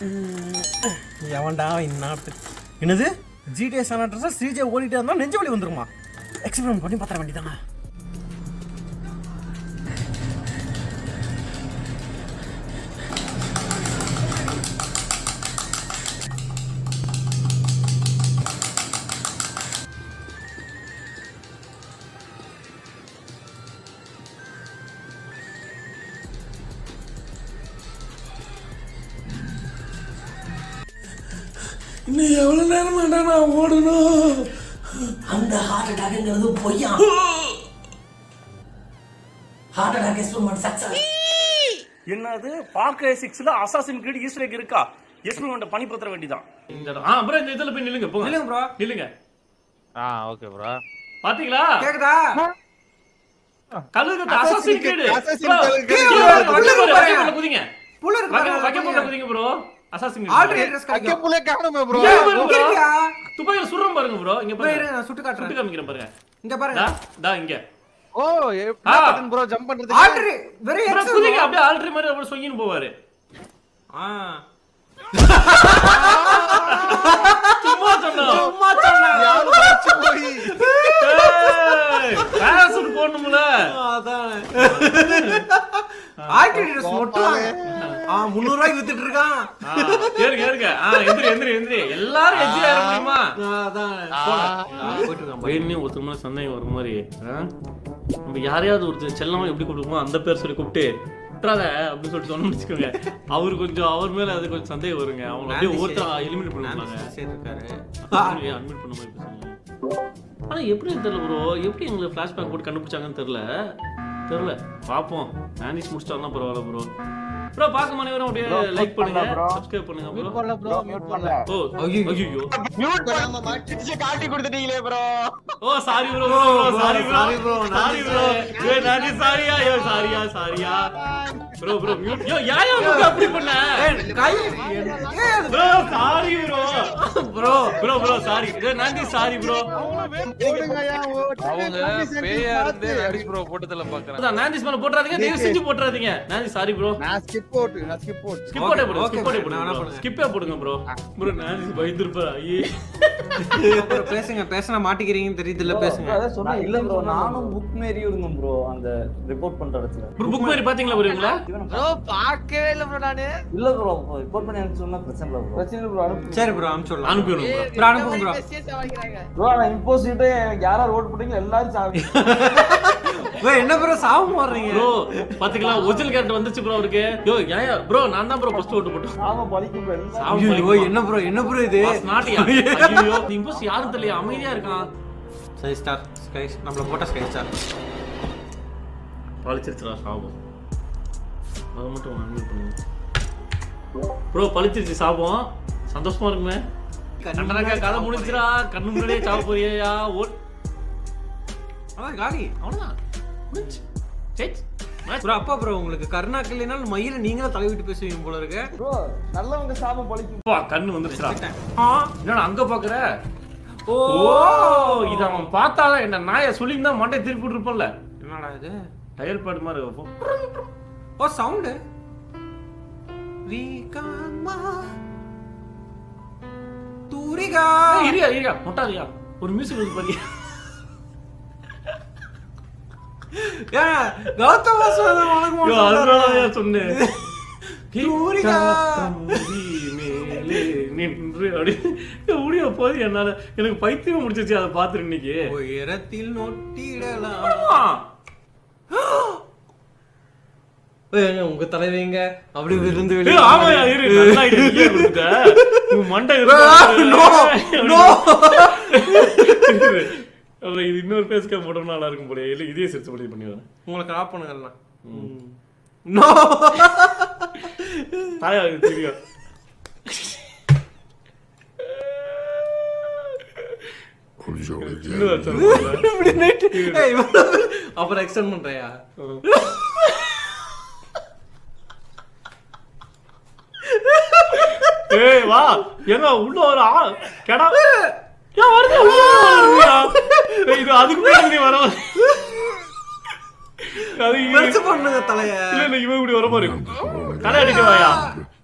எவன்டா இந்நாட்டு என்னது ஜிடிஎஸ் சானாட்ரஸா ஸ்ரீஜே ஓடிட்டே இருந்தா நெஞ்சு வலி வந்துருமா எக்ஸ்பெரிமெண்ட் பண்ணி பத்திர வேண்டியதானே இன்னும் எவ்வளவு நேரம் நான் ஓடணும் அந்த ஹார்ட் அட்டாக்ங்கிறது பொய்யா ஹார்ட் அட்டாக் எக்ஸ்பெரிமெண்ட் சக்சஸ் என்னது பார்க்க சிக்ஸ்ல அசாசின் கிரீட் ஈஸ்டர் எக் இருக்கா எக்ஸ்பெரிமெண்ட் பண்ணி பத்திர வேண்டியதான் இந்த ஆ ப்ரோ இந்த இதுல போய் நில்லுங்க போங்க இல்லைங்க ப்ரோ நில்லுங்க ஆ ஓகே ப்ரோ பாத்தீங்களா கேக்குதா கழுகு அசாசின் கிரீட் Assassin's Creed. குதிங்க புள்ள இருக்கு வக்க பாருங்க, வக்க போல குதிங்க bro Assassin's Altair Creed address கிடைக்கும் வைக்கப்புலே காணுமே ப்ரோ இங்க இருக்கியா? துப்பாக்கில சுடுறோம் பாருங்க ப்ரோ இங்க ப்ரோ, இரு, பாருங்க நான் சுட்டு சுட்டு காட்டுறேன் காமிக்கிறேன் பாருங்க இங்க பாருங்க டா டா இங்க ஓ ஆ. பட்டன் ப்ரோ ஜம்ப் பண்றது ஆல்டர் வெரி ப்ரோ குதிங்க அப்படியே ஆல்ட்ரி மாதிரி அப்படியே சொங்கின்னு போவாரு ஆ சும்மா சொன்னோம் சும்மா சொன்னேன் யாரு மறைச்சு போய் பேராசூட் போடணும்ல அதான் ஆல்டர் அட்ரஸ் மட்டும் ஆ 300 ரூபாய்க்கு வித்துட்டு இருக்கான் ஆ, ஏறுங்க ஏறுங்க ஆ எந்திரி எந்திரி எந்திரி எல்லாரும் எஜ்ஜி ஏற முடியுமா அதான் போயிட்டு இருக்கான் வேணுமே ஒருத்தர் மேல சந்தேகம் வர மாதிரி ஆ? நம்ம யாரையாவது ஒருத்தர் செல்லமா எப்படி கூப்பிடுமோ அந்த பேர் சொல்லி கூப்பிட்டு விட்டுறாத அப்படின்னு சொல்லிட்டு சொன்னோம்னு வச்சுக்கோங்க அவர் கொஞ்சம் அவர் மேல அது கொஞ்சம் சந்தேகம் வருங்க அவங்க அப்படியே ஒருத்தர் எலிமினேட் பண்ணுவாங்க சேர்த்திருக்காரு அட்மிட் பண்ண மாதிரி பேசுவாங்க ஆனா எப்படி தெரியல ப்ரோ எப்படி எங்களுக்கு ஃபிளாஷ்பேக் போட்டு கண்டுபிடிச்சாங்கன்னு தெரியல தெரியல பாப்போம் மேனேஜ் முடிச்சிட்டாருன்னா பரவாயில்ல ப்ரோ ப்ரோ பார்க்க மனைவரும் அப்படியே லைக் பண்ணுங்க சப்ஸ்கிரைப் பண்ணுங்க ப்ரோ மியூட் பண்ணல ப்ரோ மியூட் பண்ணல ஓ ஐயோ. ஐயோ மியூட் பண்ணாம மாட்டிச்சு காட்டி கொடுத்துட்டீங்களே ப்ரோ ஓ sorry bro sorry bro sorry bro, sorry bro ஏ நானி சாரியா யோ சாரியா சாரியா bro bro mute yo ya ya உங்களுக்கு அப்படி பண்ண கை bro sorry bro bro bro bro sorry ஏ நானி சாரி ப்ரோ அவங்க பேயா இருந்து நடிச்சு ப்ரோ போட்டதுல பாக்குறேன் அதான் நாந்திஸ் மேல போட்றாதீங்க தயவு செஞ்சு போட்றாதீங்க நாந்தி சாரி ப்ரோ நான் ஸ்கிப் அவுட் நான் ஸ்கிப் அவுட் ஸ்கிப் போட்டே போடுங்க okay, ஸ்கிப் போட்டே okay, நான் வேணா போடுங்க பண்ணுங்க. ஸ்கிப்பே போடுங்க ப்ரோ ப்ரோ நாந்தி பயந்துருப்பா ஐயே அப்புறம் பேசுங்க பேசினா மாட்டிக்கிறீங்கன்னு தெரியுதுல்ல பேசுங்க அதான் சொன்னா இல்ல ப்ரோ நானும் புக் மாரி இருந்தேன் ப்ரோ அந்த ரிப்போர்ட் பண்ற இடத்துல ப்ரோ புக் மாதிரி பாத்தீங்களா ப்ரோ இவங்கள ப்ரோ பார்க்கவே இல்ல ப்ரோ நானு இல்ல ப்ரோ ரிப்போர்ட் பண்ணி அனுப்பிச்சு சொன்னா பிரச்சனை இல்ல ப்ரோ பிரச்சனை ப்ரோ அனுப்பு சரி ப்ரோ அனுப்பிச்சு விடலாம் அனுப்பி விடுங்க ப்ரோ ப்ரோ அனுப்புங்க ப்ரோ மெசேஜ் வாங்கிக்கிறாங்க ப்ரோ நான் இம்போசிட்டே எனக்கு யாராவது ஓட் போட்டீங்க எல்லாரும் சாவி ப்ரோ என்ன ப்ரோ சாவு மாறுறீங்க ப்ரோ பாத்தீங்களா ஒரிஜினல் கேரக்டர் வந்துச்சு ப்ரோ அவருக்கு யோ ஏன் ப்ரோ நான் தான் ப்ரோ ஃபர்ஸ்ட் ஓட்டு போட்டோம் ஆமா பலிக்கும் ப்ரோ எல்லாம் ஐயோ என்ன ப்ரோ என்ன ப்ரோ இது நாட்டியா ஐயோ இம்போஸ் யாரும் தெரியல அமைதியா இருக்கான் ஸ்கை ஸ்டார் ஸ்கை நம்மள போட்ட ஸ்கை ஸ்டார் பழிச்சிருச்சுடா சாபம் அதை மட்டும் அட்மிட் பண்ணுங்க ப்ரோ பழிச்சிருச்சு சாபம் சந்தோஷமா இருக்குமே கண்டனக்கா கதை முடிஞ்சிரா கண்ணு முன்னாடியே சாவ போறியா ஓட் அதான் காலி அவ்வளவுதான் முடிஞ்சு சரி ப்ரோ அப்பா ப்ரோ உங்களுக்கு கருணாக்கு இல்லைனாலும் மயில நீங்க தான் தலைவிட்டு பேசுவீங்க போல இருக்கு ப்ரோ நல்லவங்க சாபம் பலிக்கும் அப்பா, கண்ணு வந்துருச்சுடா ஆ என்னடா அங்க பாக்குற ஓ ஓ இது அவன் பார்த்தாதான் என்ன நாயை சொல்லியிருந்தா மண்டை திருப்பி விட்டுருப்போம்ல என்னடா இது டயல் பாட்டு மாதிரி இருக்கும் ஓ சவுண்டு ரீகாமா தூரிகா ஏய், இரியா இரியா மொட்டாதியா ஒரு மியூசிக் வந்து பாரு ஏன் கௌதம் வாசுதேவன் உனக்கு ஐயோ, மட்டும் அதனாலதான் ஏன் சொன்னேன் தூரிகா. தம்பி மேலே நின்று அப்படி முடிய போது என்னால எனக்கு பைத்தியம் முடிச்சிருச்சு அதை பார்த்துட்டு இன்னைக்கு உயரத்தில் நொட்டிடலாம் ஆமா. ஏங்க, உங்க தலைவைங்க அப்படி விருந்து ஏய், வெளியே ஆமாயா, இரு, நல்லா இரு, நீயே கொடுத்துட்ட. உன் மண்டை ஆ, இருந்தா- no, no. இரு. அப்புறம் இது இன்னொரு பேஸ்க்கா போட்டோம்னா நல்லா இருக்கும் போல இல்ல இதே சிரிச்சு பண்ணி பண்ணி வரேன் உங்களை கிராப் பண்ணுங்கலாம் நோ தாயா இது தெரியும் இன்னும் வச்சா போல. ஏய், இவ்வளவு- அப்புறம் எக்ஸ்டெண்ட் பண்றியா ஏய் வா என்ன உள்ள ஒரு ஆ கடா ஏன் வருது உள்ள வருதுயா ஏய், இது அதுக்கு முன்னாடி நீ வர அது இவன் பெருசு பண்ணுங்க தலைய இல்ல இல்ல இவன் இப்படி வர பாரு தலை அடிக்கவாயா